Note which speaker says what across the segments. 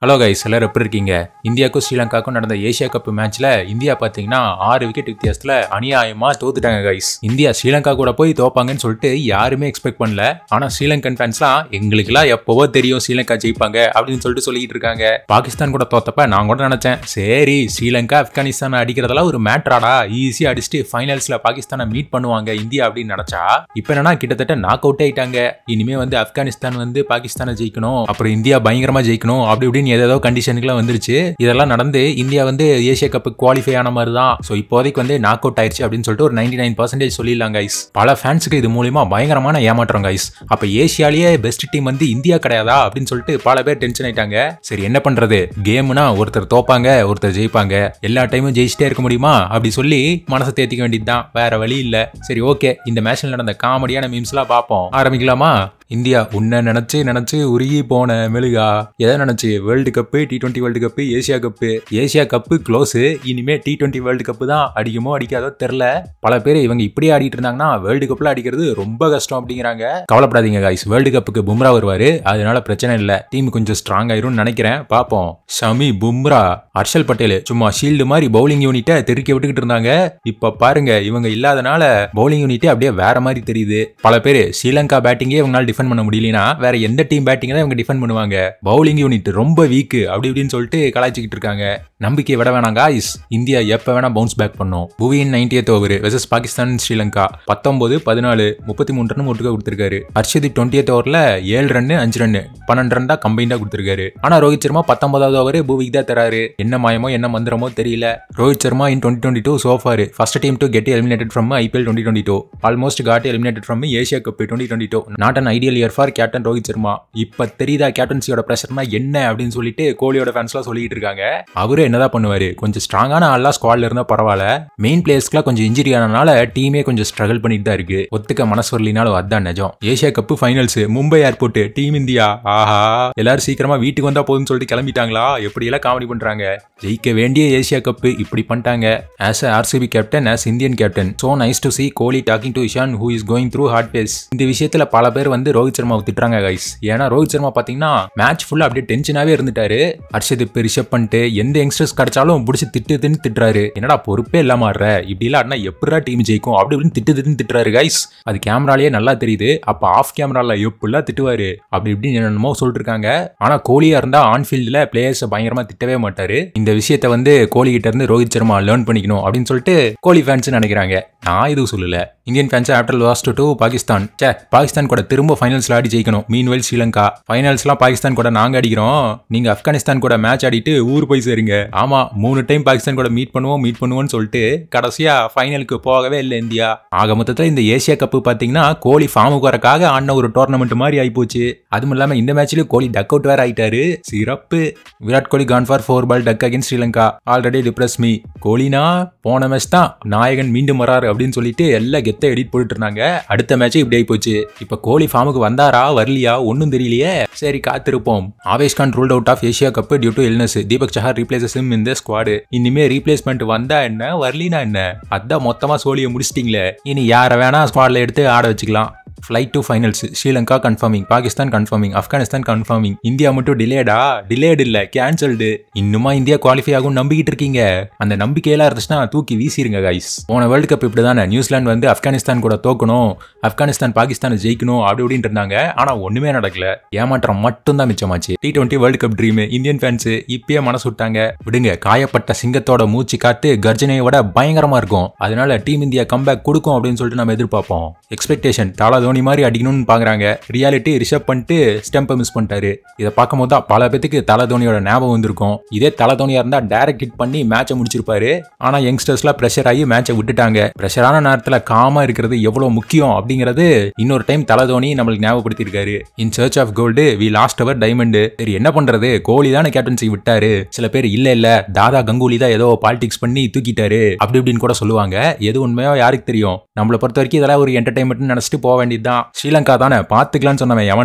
Speaker 1: hello guys எல்லாரும் எப்படி இருக்கீங்க இந்தியாவுக்கும் ஸ்ரீலங்காவுக்கும் நடந்த ஏசியா கப் மேட்ச்ல இந்தியா பாத்தீங்கன்னா ஆறு விக்கெட் வித்தியாசத்துல அநியாயமா தோத்துட்டாங்க கைஸ் இந்தியா ஸ்ரீலங்கா கூட போய் தோப்பாங்கன்னு சொல்லிட்டு யாருமே எக்ஸ்பெக்ட் பண்ணல ஆனா ஸ்ரீலங்கன் ஃபேன்ஸ்லாம் எங்களுக்குலாம் எப்பவோ தெரியும் ஸ்ரீலங்கா ஜெயிப்பாங்க அப்படின்னு சொல்லிட்டு சொல்லிட்டு இருக்காங்க பாகிஸ்தான் கூட தோத்தப்ப நான் கூட நினைச்சேன் சரி ஸ்ரீலங்கா ஆப்கானிஸ்தான் அடிக்கிறதெல்லாம் ஒரு மேட்ராடா ஈஸியா அடிச்சுட்டு ஃபைனல்ஸ்ல பாகிஸ்தானை மீட் பண்ணுவாங்க இந்தியா அப்படின்னு நினைச்சா இப்ப என்னன்னா கிட்டத்தட்ட நாக் அவுட் ஆயிட்டாங்க இனிமே வந்து ஆப்கானிஸ்தான் வந்து பாகிஸ்தானை ஜெயிக்கணும் அப்புறம் இந்தியா பயங்கரமா ஜெயிக்கணும் அப்படி இப்படின்னு ஏதேதோ கண்டிஷனுக்குலாம் வந்துருச்சு இதெல்லாம் நடந்து இந்தியா வந்து ஏசியா கப் குவாலிஃபை ஆன மாதிரி தான் ஸோ இப்போதைக்கு வந்து நாக் அவுட் ஆயிருச்சு அப்படின்னு சொல்லிட்டு ஒரு நைன்டி நைன் பர்சன்டேஜ் சொல்லிடலாம் கைஸ் பல ஃபேன்ஸுக்கு இது மூலியமா பயங்கரமான ஏமாற்றம் கைஸ் அப்ப ஏசியாலேயே பெஸ்ட் டீம் வந்து இந்தியா கிடையாதா அப்படின்னு சொல்லிட்டு பல பேர் டென்ஷன் ஆயிட்டாங்க சரி என்ன பண்றது கேம்னா ஒருத்தர் தோப்பாங்க ஒருத்தர் ஜெயிப்பாங்க எல்லா டைமும் ஜெயிச்சிட்டே இருக்க முடியுமா அப்படி சொல்லி மனசை தேத்திக்க வேண்டியதுதான் வேற வழி இல்ல சரி ஓகே இந்த மேட்ச்ல நடந்த காமெடியான மீம்ஸ்லாம் பார்ப்போம் ஆரம்பிக்கலாமா இந்தியா உன்னை நினைச்சு நினைச்சு உருகி போன மெழுகா எதை நினைச்சு world cup T twenty world cup Asia cup Asia cup close இனிமே டி டுவெண்ட்டி வேர்ல்டு கப்பு தான் அடிக்குமோ அடிக்காதோ தெரில பல பேர் இவங்க இப்படியே ஆடிட்டு இருந்தாங்கன்னா வேர்ல்டு கப்ல அடிக்கிறது ரொம்ப கஷ்டம் அப்படிங்கிறாங்க கவலைப்படாதீங்க காய்ஸ் வேர்ல்டு கப்புக்கு பும்ரா வருவாரு அதனால பிரச்சனை இல்லை டீம் கொஞ்சம் ஸ்ட்ராங் ஆயிரும்னு நினைக்கிறேன் பார்ப்போம் ஷமி பும்ரா ஹர்ஷல் பட்டேல் சும்மா ஷீல்டு மாதிரி பவுலிங் யூனிட்டை தெருக்கி விட்டுக்கிட்டு இருந்தாங்க இப்ப பாருங்க இவங்க இல்லாதனால பவுலிங் யூனிட்டே அப்படியே வேற மாதிரி தெரியுது பல பேர் ஸ்ரீலங்கா பேட்டிங்கே இவங்களால டிஃபெண்ட் பண்ண முடியலனா வேற எந்த டீம் பேட்டிங் தான் இவங்க டிஃபெண்ட் பண்ணுவாங்க பவுலிங் யூனிட் ரொம்ப வீக் அப்படி இப்படின்னு சொல்லிட்டு கலாய்ச்சிக்கிட்டு இருக்காங்க நம்பிக்கை விட வேணாம் காய்ஸ் இந்தியா எப்ப வேணா பவுன்ஸ் பேக் பண்ணும் புவியின் ninetieth over versus Pakistan Sri Lanka பத்தொன்பது பதினாலு முப்பத்தி மூணு ரன் ஒட்டுக்கா கொடுத்திருக்காரு ஹர்ஷதீப் டுவெண்ட்டியத் ஓவர்ல ஏழு ரன் அஞ்சு ரன் பன்னெண்டு ரன் தான் கம்பைண்டா கொடுத்திருக்காரு ஆனா ரோஹித் சர்மா பத்தொன்பதாவது ஓவர் பூவிக்கு தான் தராரு என்ன மாயமோ என்ன மந்திரமோ தெரியல Rohit Sharma in twenty twenty two so far first team to get eliminated from IPL twenty twenty two almost got eliminated from Asia cup twenty twenty two not an ideal year for captain Rohit Sharma இப்ப தெரியுதா கேப்டன்சியோட பிரஷர்னா என்ன அப்படின்னு சொல்லிட்டு கோலியோட ஃபேன்ஸ்லாம் சொல்லிட்டு இருக்காங்க அவரு என்னதான் பண்ணுவாரு கொஞ்சம் ஸ்ட்ராங்கான ஆள்லாம் ஸ்குவாட்ல இருந்தா பரவாயில்ல மெயின் பிளேயர்ஸ்க்குலாம் கொஞ்சம் இன்ஜுரி ஆனனால டீமே கொஞ்சம் ஸ்ட்ரகிள் பண்ணிட்டு தான் இருக்கு ஒத்துக்க மனசு வரலினாலும் அதான் நிஜம் Asia cup finals Mumbai airport team India ஆஹா எல்லாரும் சீக்கிரமா வீட்டுக்கு வந்தா போதும்னு சொல்லிட்டு கிளம்பிட்டாங்களா எப்படி எல்லாம் காமெடி பண்றாங்க ஜெயிக்க வேண்டிய ஏசியா கப் இப்படி பண்ணிட்டாங்க as a RCB captain as Indian captain so nice to see Kohli talking to Ishan who is going through hard phase இந்த விஷயத்துல பல பேர் வந்து ரோஹித் சர்மாவை திட்டுறாங்க கைஸ் ஏன்னா ரோஹித் சர்மா பாத்தீங்கன்னா மேட்ச் ஃபுல்லா அப்படியே டென்ஷனாவே இருந்துட்டாரு ஹர்ஷதீப் ரிஷப் பண்ணிட்டு எந்த யங்ஸ்டர்ஸ் கிடைச்சாலும் பிடிச்சி திட்டு தின்னு திட்டுறாரு என்னடா பொறுப்பே இல்லாம ஆடுற இப்படி எல்லாம் ஆடினா எப்படா டீம் ஜெயிக்கும் அப்படி இப்படின்னு திட்டு திட்டுன்னு திட்டுறாரு கைஸ் அது கேமராலேயே நல்லா தெரியுது அப்ப ஆஃப் கேமரால எப்படிலாம் திட்டுவாரு அப்படி இப்படின்னு என்னென்னமோ சொல்லிட்டு இருக்காங்க ஆனா கோலியா இருந்தா ஆன் ஃபீல்ட்ல பிளேயர்ஸ் பயங்கரமா திட்டவே மாட்டாரு இந்த விஷயத்த வந்து கோலி கிட்ட இருந்து ரோஹித் சர்மா லேர்ன் பண்ணிக்கணும் அப்படின்னு சொல்லிட்டு கோலி ஃபேன்ஸ் நினைக்கிறாங்க நான் எதுவும் சொல்லல Indian fans after lost to Pakistan say Pakistan கூட திரும்ப ஃபைனல்ஸ்ல ஆடி ஜெயிக்கணும் மீன்வெல் ஸ்ரீலங்கா ஃபைனல்ஸ்லாம் பாகிஸ்தான் கூட நாங்க அடிக்கிறோம் நீங்க ஆப்கானிஸ்தான் கூட மேட்ச் ஆடிட்டு ஊர் போய் சேருங்க ஆமா மூணு டைம் பாகிஸ்தான் கூட மீட் பண்ணுவோம் மீட் பண்ணுவோம்னு சொல்லிட்டு கடைசியா ஃபைனலுக்கு போகவே இல்லை இந்தியா ஆக மொத்தத்தில் இந்த ஏசியா கப்பு பாத்தீங்கன்னா கோலி ஃபார்முக்கு வரக்காக ஆடின ஒரு டோர்னமெண்ட் மாதிரி ஆயிப்போச்சு அதுவும் இல்லாம இந்த மேட்ச்லயும் கோலி டக் அவுட் வேற ஆயிட்டாரு சிறப்பு Virat Kohli gone for four ball duck again Sri Lanka already depress me கோலினா போன மேட்ச் தான் நாயகன் மீண்டும் வராரு அப்படின்னு சொல்லிட்டு எல்லாம் கெத்த எடிட் போட்டுட்டு இருந்தாங்க அடுத்த மேட்ச் இப்படி ஆகி போச்சு இப்ப கோலி ஃபார்முக்கு வந்தாரா வரலையா ஒன்னும் தெரியலையே சரி காத்திருப்போம் Avesh Khan ruled out of Asia cup due to illness Deepak Chahar replaces him இந்த ஸ்குவாடு இனிமே ரீப்ளேஸ்மெண்ட் வந்தா என்ன வரலினா என்ன அதான் மொத்தமா சோழியை முடிச்சிட்டீங்களே இனி யாரை வேணா ஸ்குவாட்ல எடுத்து ஆட வச்சுக்கலாம் flight to finals Sri Lanka confirming Pakistan confirming Afghanistan confirming India மட்டும் டிலேடா டிலேடு இல்ல கேன்சல்டு இன்னுமா இந்தியா குவாலிஃபை ஆகும் நம்பிக்கிட்டு இருக்கீங்க அந்த நம்பிக்கையெல்லாம் இருந்துச்சுன்னா தூக்கி வீசிருங்க கைஸ் போன வேர்ல்டு கப் இப்படி தானே நியூசிலாந்து வந்து ஆப்கானிஸ்தான் கூட தோக்கணும் ஆப்கானிஸ்தான் பாகிஸ்தான் ஜெயிக்கணும் அப்படி இப்படின்னு இருந்தாங்க ஆனா ஒண்ணுமே நடக்கல ஏமாற்றம் மட்டும் தான் மிச்சமாச்சு T twenty world cup dream Indian fans இப்பயே மனசு விட்டாங்க விடுங்க காயப்பட்ட சிங்கத்தோட மூச்சு காத்து கர்ஜனையை விட பயங்கரமா இருக்கும் அதனால டீம் இந்தியா கம்பேக் கொடுக்கும் அப்படின்னு சொல்லிட்டு நம்ம எதிர்பார்ப்போம் எக்ஸ்பெக்டேஷன் தாளா தோனி மாதிரி அடிக்கணும்னு பாக்குறாங்க ரியாலிட்டி ரிஷப் பண்ணிட்டு ஸ்டெம்பை மிஸ் பண்ணிட்டாரு இதை பார்க்கும் போது தான் பல பேத்துக்கு தலை தோனியோட ஞாபகம் வந்திருக்கும் இதே தலை தோனியா இருந்தா டைரக்ட் ஹிட் பண்ணி மேட்சை முடிச்சிருப்பாரு ஆனா யங்ஸ்டர்ஸ்லாம் ப்ரெஷர் ஆகி மேட்சை விட்டுட்டாங்க ப்ரெஷரான நேரத்துல காமா இருக்கிறது எவ்வளவு முக்கியம் அப்படிங்கறது இன்னொரு டைம் தலை தோனி நம்மளுக்கு ஞாபகப்படுத்திருக்காரு in search of gold we lost our diamond சரி என்ன பண்றது கோலி தானே கேப்டன்சி விட்டாரு சில பேர் இல்ல இல்ல தாதா கங்குலி தான் ஏதோ பாலிடிக்ஸ் பண்ணி தூக்கிட்டாரு அப்படி இப்படின்னு கூட சொல்லுவாங்க எது உண்மையோ யாருக்கு தெரியும் நம்மளை பொறுத்த வரைக்கும் இதெல்லாம் ஒரு என்டர்டைன்மெண்ட் நினைச்சிட்டு போக வேண்டியதுதான் ஸ்ரீலங்கா தானே பாத்துக்கலாம்னு சொன்னவன் எவன்டா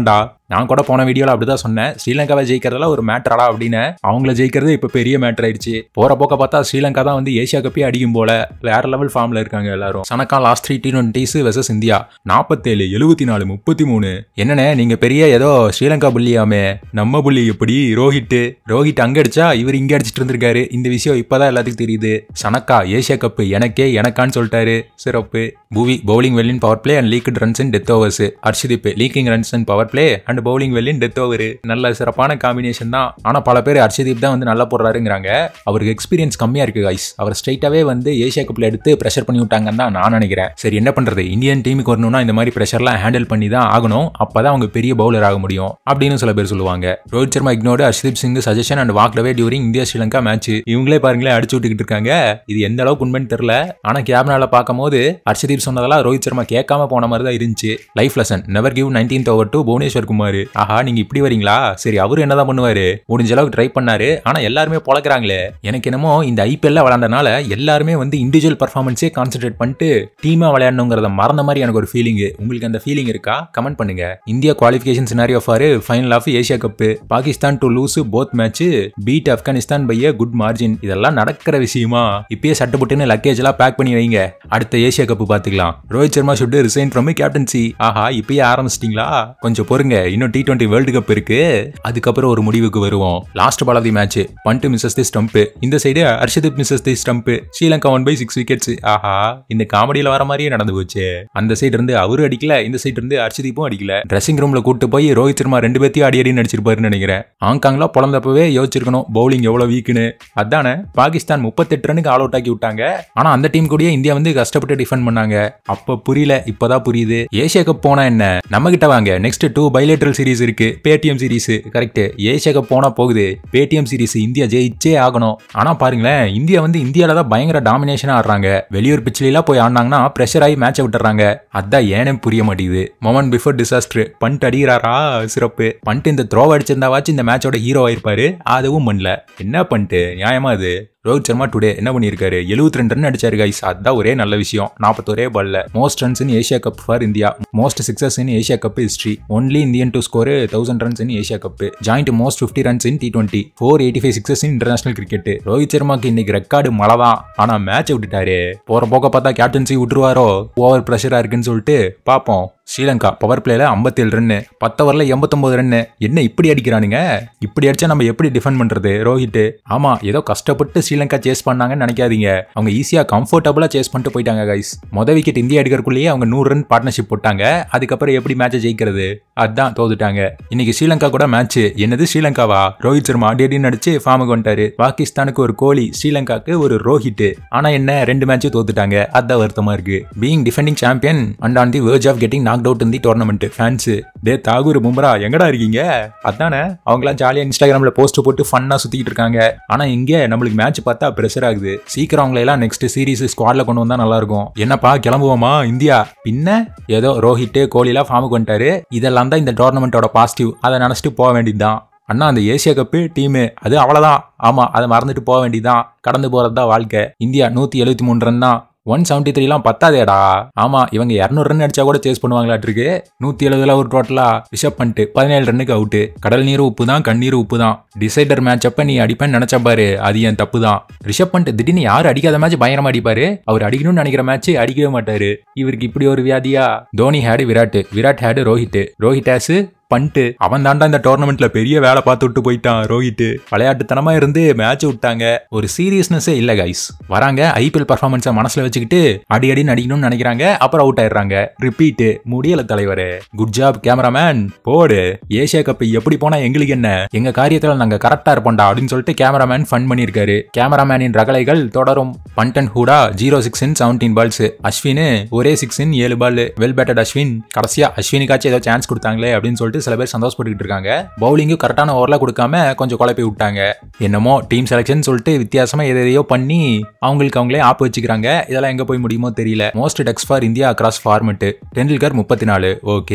Speaker 1: நான் கூட போன வீடியோல அப்படிதான் சொன்னேன் ஸ்ரீலங்காவை ஜெயிக்கிறதுல ஒரு மேட்டரடா அப்படின்னு அவங்கள ஜெயிக்கிறது இப்ப பெரிய மேட்டர் ஆயிடுச்சு போற போக்க பார்த்தா ஸ்ரீலங்கா தான் வந்து ஏசியா கப்பே அடிக்கும் போல வேற லெவல் ஃபார்ம்ல இருக்காங்க எல்லாரும் Shanaka last three T twenties versus India நாற்பத்தேழு எழுபத்தி நாலு முப்பத்தி மூணு என்னண்ணே நீங்க பெரிய ஏதோ ஸ்ரீலங்கா புள்ளியாமே நம்ம புள்ளி எப்படி ரோஹித் ரோஹித் அங்க அடிச்சா இவர் இங்க அடிச்சிட்டு இருந்திருக்காரு இந்த விஷயம் இப்பதான் எல்லாத்துக்கும் தெரியுது சனக்கா ஏசியா கப்பு எனக்கே எனக்கான்னு சொல்லிட்டாரு சிறப்பு Bhuvi bowling well in power play and leaked runs in death overs Arshdeep leaking runs and power play and bowling well in death over நல்ல சிறப்பான காம்பினேஷன் தான் ஆனா பல பேர் அர்ஷதீப் தான் வந்து நல்லா போடுறாருங்கிறாங்க அவருக்கு எக்ஸ்பீரியன்ஸ் கம்மியா இருக்கு கைஸ் அவர் ஸ்ட்ரைட்டாவே வந்து ஏசியா கப்ல எடுத்து ப்ரெஷர் பண்ணி விட்டாங்கன்னு தான் நான் நினைக்கிறேன் சரி என்ன பண்றது இந்தியன் டீமுக்கு வரணும்னா இந்த மாதிரி ப்ரெஷர்லாம் ஹேண்டில் பண்ணி தான் ஆகணும் அப்பதான் அவங்க பெரிய பவுலர் ஆக முடியும் அப்படின்னு சில பேர் சொல்லுவாங்க Rohit Sharma ignored Harshdeep Singh suggestion and walked away during India Sri Lanka match இவங்களே பாருங்களேன் அடிச்சு விட்டுக்கிட்டு இருக்காங்க இது எந்த அளவுக்கு உண்மைன்னு தெரியல ஆனா கேப்னால பார்க்கும்போது ஹர்ஷதீப் சொன்னதெல்லாம் ரோஹித் சர்மா கேட்காம போன மாதிரி தான் இருந்துச்சு life lesson never give nineteenth over to Bhuvneshwar Kumar ஆஹா நீங்க இப்படி வரீங்களா சரி அவரு என்னதான் பண்ணுவாரு முடிஞ்ச அளவுக்கு ட்ரை பண்ணாரு ஆனா எல்லாருமே பொழக்கிறாங்களே எனக்கு என்னமோ இந்த ஐபிஎல்ல விளையாண்டனால எல்லாருமே வந்து இண்டிவிஜுவல் பர்ஃபார்மன்ஸே கான்சென்ட்ரேட் பண்ணிட்டு டீமா விளையாடணுங்கிறத மறந்த மாதிரி எனக்கு ஒரு ஃபீலிங் உங்களுக்கு அந்த ஃபீலிங் இருக்கா கமெண்ட் பண்ணுங்க India qualification scenario for final of Asia cup Pakistan to lose both match beat Afghanistan by a good margin இதெல்லாம் நடக்கிற விஷயமா இப்பயே சட்டப்பட்டுன்னு லக்கேஜ் எல்லாம் பேக் பண்ணி வைங்க அடுத்த ஏசியா கப் பாத்துக்கலாம் Rohit Sharma should resign from captaincy ஆஹா இப்பயே ஆரம்பிச்சிட்டீங்களா கொஞ்சம் பொறுங்க இன்னும் டி டுவெண்ட்டி வேர்ல்டு கப் இருக்கு அதுக்கப்புறம் ஒரு முடிவுக்கு வருவோம் last ball of the match Pant misses the stump இந்த side Harshdeep misses the stump Sri Lanka won by six wickets ஆஹா இந்த காமெடியில வர மாதிரியே நடந்து போச்சு அந்த சைடு இருந்து அவரு அடிக்கல இந்த சைடு இருந்து ஹர்ஷதீப்பும் அடிக்கல ட்ரெஸ்ஸிங் ரூம்ல கூட்டு போய் ரோஹித் சர்மா ரெண்டு பேர்த்தையும் அடி அடின்னு அடிச்சிருப்பாருன்னு நினைக்கிறேன் ஹாங்காங்ல பிறந்தப்பவே யோசிச்சிருக்கணும் பவுலிங் எவ்வளவு வீக்குன்னு அதானே பாகிஸ்தான் முப்பத்தெட்டு ரனுக்கு ஆல் அவுட் ஆக்கி விட்டாங்க ஆனா அந்த டீம் கூடயே இந்தியா வந்து கஷ்டப்பட்டு டிஃபெண்ட் பண்ணாங்க அப்ப புரியல இப்பதான் புரியுது ஏசியா கப் போனா என்ன நம்ம கிட்ட வாங்க நெக்ஸ்ட் டூ பைலேட்டரல் சீரிஸ் இருக்கு Paytm series correct Asia Cup போனா போகுது பேடிஎம் சீரிஸ் இந்தியா ஜெயிச்சே ஆகணும் ஆனா பாருங்களேன் இந்தியா வந்து இந்தியால தான் பயங்கர டாமினேஷனா ஆடுறாங்க வெளியூர் பிச்சிலாம் போய் ஆடினாங்கன்னா ப்ரெஷர் ஆகி மேட்சை விட்டுறாங்க அதான் ஏனே புரிய மாட்டேங்குது மொமெண்ட் பிஃபோர் டிசாஸ்டர் பண்ட் அடிக்கிறாரா சிறப்பு பண்ட் இந்த த்ரோ அடிச்சிருந்தாவாச்சும் இந்த மேட்சோட ஹீரோ ஆயிருப்பாரு அதுவும் பண்ணல என்ன பண்ணிட்டு நியாயமா அது ரோஹித் சர்மா டுடே என்ன பண்ணியிருக்காரு எழுபத்தி ரெண்டு ரன் அடிச்சாரு கைஸ் அதுதான் ஒரே நல்ல விஷயம் நாற்பத்தொரே பால்ல most runs in Asia Cup for India most sixes in Asia Cup history only Indian to score thousand runs in Asia Cup joint most fifty runs in T twenty four eighty five sixes in international cricket Rohit சர்மாக்கு இன்னைக்கு record மழை தான் ஆனா match விட்டுட்டாரு போற போக்க பார்த்தா captaincy விட்டுருவாரோ over ப்ரெஷரா இருக்குன்னு சொல்லிட்டு பார்ப்போம் ஸ்ரீலங்கா பவர் பிளேல 57 ரன்னு பத்து ஓவர்ல எண்பத்தொன்பது ரன்னு என்ன இப்படி அடிக்கிறானுங்க இப்படி அடிச்சா நம்ம எப்படி டிஃபெண்ட் பண்றது ரோஹித் ஆமா ஏதோ கஷ்டப்பட்டு ஸ்ரீலங்கா சேஸ் பண்ணாங்கன்னு நினைக்காதீங்க அவங்க ஈஸியா கம்ஃபர்டபுளா சேஸ் பண்ணிட்டு போயிட்டாங்க கைஸ் மொதல் விக்கெட் இந்தியா எடுக்கிறக்குள்ளேயே அவங்க நூறு ரன் பார்ட்னர்ஷிப் போட்டாங்க அதுக்கப்புறம் எப்படி மேட்சை ஜெயிக்கிறது அதான் தோத்துட்டாங்க இன்னைக்கு ஸ்ரீலங்கா கூட மேட்ச் என்னது ஸ்ரீலங்காவா ரோஹித் சர்மா அடி அடின்னு அடிச்சு ஃபார்முக்கு வந்துட்டாரு பாகிஸ்தானுக்கு ஒரு கோலி ஸ்ரீலங்காக்கு ஒரு ரோஹித் ஆனா என்ன ரெண்டு மேட்சும் தோத்துட்டாங்க அதான் வருத்தமா இருக்கு being defending champion and on the verge of getting knock out in the tournament fans டே தாகூர் பும்ரா எங்கடா இருக்கீங்க அதானே அவங்களாம் ஜாலியா இன்ஸ்டாகிராம்ல போஸ்ட் போட்டு ஃபன்னா சுத்திட்டு இருக்காங்க ஆனா இங்க நம்மளுக்கு மேட்ச் பார்த்தா ப்ரெஷர் ஆகுது சீக்கிரம் அவங்களை எல்லாம் நெக்ஸ்ட் சீரிஸ் ஸ்குவாட்ல கொண்டு வந்தா நல்லா இருக்கும் என்னப்பா கிளம்புவோமா இந்தியா பின்ன ஏதோ ரோஹிட் கோலிலாம் ஃபார்முக்கு வந்துட்டாரு இதெல்லாம் தான் இந்த டோர்னமெண்ட்டோட பாசிட்டிவ் அதை நினைச்சிட்டு போக வேண்டியதுதான் அண்ணா அந்த ஏசியா கப்பு டீமு அது அவ்வளவுதான் ஆமா அதை மறந்துட்டு போக வேண்டியதுதான் கடந்து போறது தான் வாழ்க்கை இந்தியா நூத்தி எழுபத்தி மூணு ரன் தான் ஒன் செவன்டி த்ரீலாம் பத்தாதேடா ஆமா இவங்க இரநூறு ரன் அடிச்சா கூட சேஸ் பண்ணுவாங்களாட்டிருக்கு நூத்தி எழுபதுல ஒரு டோட்டலா ரிஷப் பண்ணிட்டு பதினேழு ரன்னுக்கு அவுட்டு கடல் நீர் உப்பு தான் கண்ணீர் உப்பு தான் டிசைடர் மேட்ச் அப்ப நீ அடிப்பேன்னு நினைச்ச பாரு அது என் தப்பு தான் ரிஷப் பண்ணிட்டு திடீர்னு யாரும் அடிக்காத மேட்ச் பயங்கரமா அடிப்பாரு அவர் அடிக்கணும்னு நினைக்கிற மேட்ச் அடிக்கவே மாட்டாரு இவருக்கு இப்படி ஒரு வியாதியா Dhoni had Virat Virat had Rohit Rohit has பண்ணிட்டு அவன் தாண்டா இந்த டோர்னமெண்ட்ல பெரிய வேலை பார்த்து விட்டு போயிட்டான் ரோஹித் விளையாட்டுத்தனமா இருந்து மேட்ச் விட்டாங்க ஒரு சீரியஸ்னஸே இல்ல கைஸ் வராங்க ஐபிஎல் பர்ஃபார்மன்ஸை மனசுல வச்சுக்கிட்டு அடி அடி நடிக்கணும்னு நினைக்கிறாங்க அப்புறம் அவுட் ஆயிடுறாங்க ரிப்பீட் முடியல தலைவரே குட் ஜாப் கேமராமேன் போடு ஏசியா கப் எப்படி போனா எங்களுக்கு என்ன எங்க காரியத்துல நாங்க கரெக்டா இருப்போம்டா அப்படின்னு சொல்லிட்டு கேமராமேன் ஃபன் பண்ணியிருக்காரு கேமராமேனின் ரகலைகள் தொடரும் பண்டன் Hooda zero six in seventeen balls Ashwin ஒரே சிக்ஸ் இன் ஏழு பால் வெல் பேட்டட் அஸ்வின் கடைசியா அஸ்வினுக்காச்சும் ஏதோ சான்ஸ் கொடுத்தாங்களே அப்படின்னு சொல்லிட்டு சில பேர் சந்தோஷப்பட்டுக்கிட்டு இருக்காங்க பவுலிங்கும் கரெக்டான ஓவர்ல கொடுக்காம கொஞ்சம் குழப்பி விட்டாங்க என்னமோ டீம் செலெக்ஷன் சொல்லிட்டு வித்தியாசமா எதையோ பண்ணி அவங்களுக்கு அவங்களே ஆப் வச்சுக்கிறாங்க இதெல்லாம் எங்க போய் முடியுமோ தெரியல most ducks for India across format Tendulkar முப்பத்தி நாலு ஓகே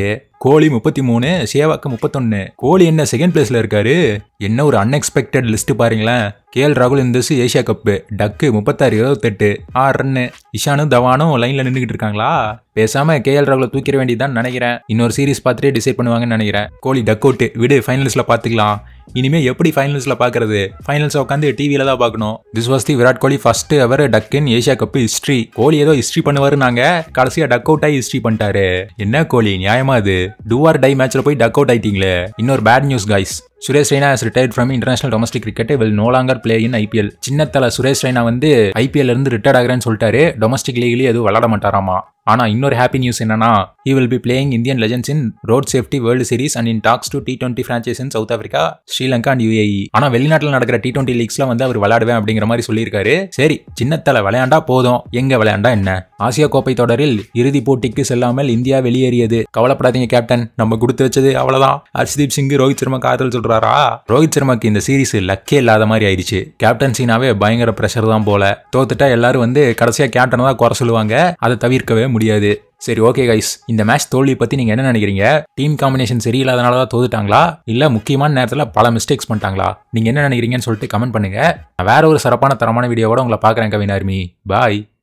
Speaker 1: கோலி முப்பத்தி மூணு சேவாக்கு முப்பத்தொன்னு கோலி என்ன செகண்ட் பிளேஸ்ல இருக்காரு என்ன ஒரு அன்எக்ஸ்பெக்டட் லிஸ்ட் பாருங்களேன் கேஎல் ராகுல் இந்த வருஷம் ஏஷியா கப்பு டக்கு முப்பத்தாறு இருபத்தெட்டு ஆறு ரன்னு இஷானும் தவானும் லைன்ல நின்றுகிட்டு இருக்காங்களா பேசாம கேஎல் ராகுல தூக்கிட வேண்டியதான் நினைக்கிறேன் இன்னொரு சீரிஸ் பார்த்துட்டே டிசைட் பண்ணுவாங்கன்னு நினைக்கிறேன் கோலி டக் அவுட் விடு ஃபைனல்ஸ்ல பாத்துக்கலாம் இனிமே எப்படி ஃபைனல்ஸ்ல பாக்குறது ஃபைனல்ஸ் உட்காந்து டிவியில தான் பார்க்கணும் this was the Virat Kohli first ever duck in Asia Cup history Kohli ஏதோ ஹிஸ்ட்ரி பண்ணுவாரு நாங்க கடைசியா டக் அவுட் ஆகி ஹிஸ்ட்ரி பண்ணிட்டாரு என்ன கோலி நியாயமா இது டூ ஆர் டை மேட்ச்ல போய் டக் அவுட் ஆயிட்டீங்களே இன்னொரு bad news guys Suresh Raina has retired from international domestic cricket will no longer play in IPL சின்னத்தல சுரேஷ் ரெய்னா வந்து ஐபிஎல் இருந்து ரிட்டையர்ட் ஆகிறேன்னு சொல்லிட்டாரு டொமஸ்டிக் லீக்லயே எதுவும் விளாட மாட்டாராமா ஆனா இன்னொரு ஹாப்பி நியூஸ் என்னன்னா he will be playing Indian legends in road safety world series and in talks to T twenty franchise in South Africa Sri Lanka and UAE ஆனா வெளிநாட்டில் நடக்கிற டி டுவெண்ட்டி லீக்ஸ்ல வந்து அவர் விளையாடுவேன் அப்படிங்கிற மாதிரி சொல்லியிருக்காரு சரி சின்னத்தல விளையாண்டா போதும் எங்க விளையாண்டா என்ன ஆசியா கோப்பை தொடரில் இறுதி போட்டிக்கு செல்லாமல் இந்தியா வெளியேறியது கவலைப்படாதீங்க கேப்டன் நம்ம கொடுத்து வச்சது அவ்வளவுதான் ஹர்ஷ்தீப் சிங் ரோஹித் சர்மா காதல் சொல்றாரா ரோஹித் சர்மாக்கு இந்த சீரிஸ் லக்கே இல்லாத மாதிரி ஆயிடுச்சு கேப்டன்சினாவே பயங்கர ப்ரெஷர் தான் போல தோத்துட்டா எல்லாரும் வந்து கடைசியா கேப்டனை தான் குறை சொல்லுவாங்க அதை தவிர்க்கவே முடியாது சரி ஓகே கைஸ் இந்த மேட்ச் தோல்வி பத்தி நீங்க என்ன நினைக்கிறீங்க டீம் காம்பினேஷன் சரியில்லாதனால தான் தோத்துட்டாங்களா இல்ல முக்கியமான நேரத்துல பல மிஸ்டேக்ஸ் பண்ணிட்டாங்களா நீங்க என்ன நினைக்கிறீங்கன்னு சொல்லிட்டு கமெண்ட் பண்ணுங்க நான் வேற ஒரு சிறப்பான தரமான வீடியோவோட உங்களை பாக்குறேன் கவின் ஆர்மி பாய்